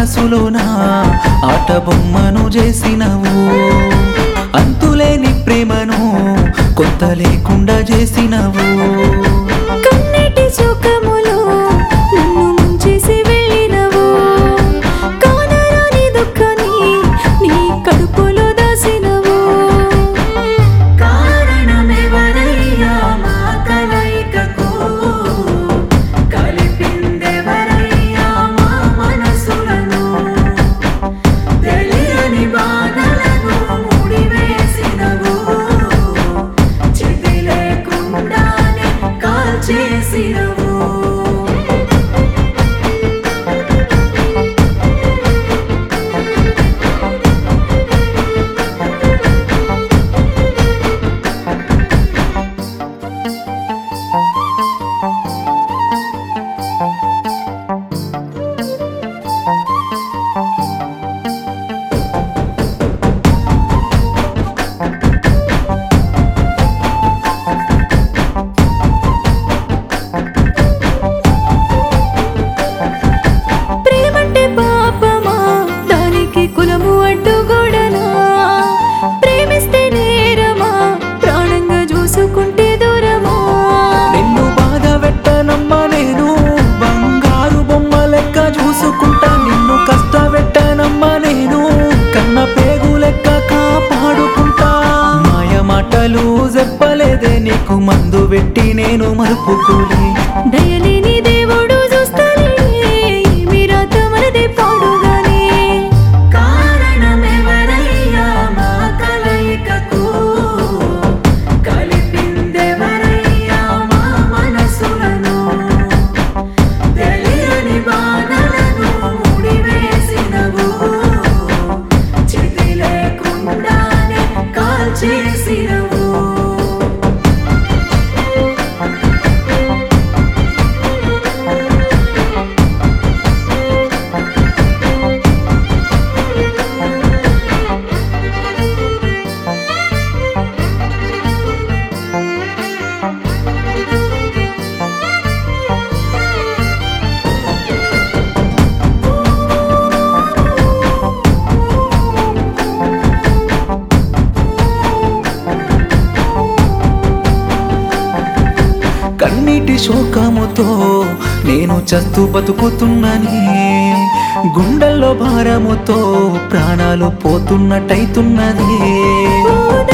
మనసులోన ఆట బొమ్మను చేసినవు అంతులేని ప్రేమను కొంత లేకుండా చేసినవు కన్నటి సుఖములో నన్ను ముంచేసి వెళ్ళినవు కానరాని దుఃఖాన్ని నీ కడుపులో దాసినవు కారణమెవరయ్యా మా కలయికకు కలిపిందెవరయ్యా మా మనసులను తెలియని బాధలను ముడివేసినవు చితి లేకుండానే కాల్చేసినవు ప్రేమంటే పాపమా దానికి కులము అడ్డుగోడనా ప్రేమిస్తే నేరమా ప్రాణంగా చూసుకుంటే దూరమా నిన్ను బాధ పెట్టనమ్మా నేను బంగారు బొమ్మ లెక్క చూసుకుంటా నిన్ను కష్టపెట్టనమ్మా నేను కన్న పేగు లెక్క కాపాడుకుంటా మాయ మాటలు చెప్పలేదే నీకు మందు పెట్టి నేను మలుపుకోలే దయలేని దేవుడు చూస్తానే ఏమి రాత మనదే పాడుగానే కారణమెవరయ్యా మా కలయికకు కలిపిందెవరయ్యా మా మనసులను తెలియని బాధలను ముడివేసినవు చితి లేకుండానే కాల్చేసినవు కన్నీటి శోకముతో నేను చస్తూ బతుకుతున్ననే గుండెల్లో భారముతో ప్రాణాలు పోతున్నట్టయితున్నదే ఓ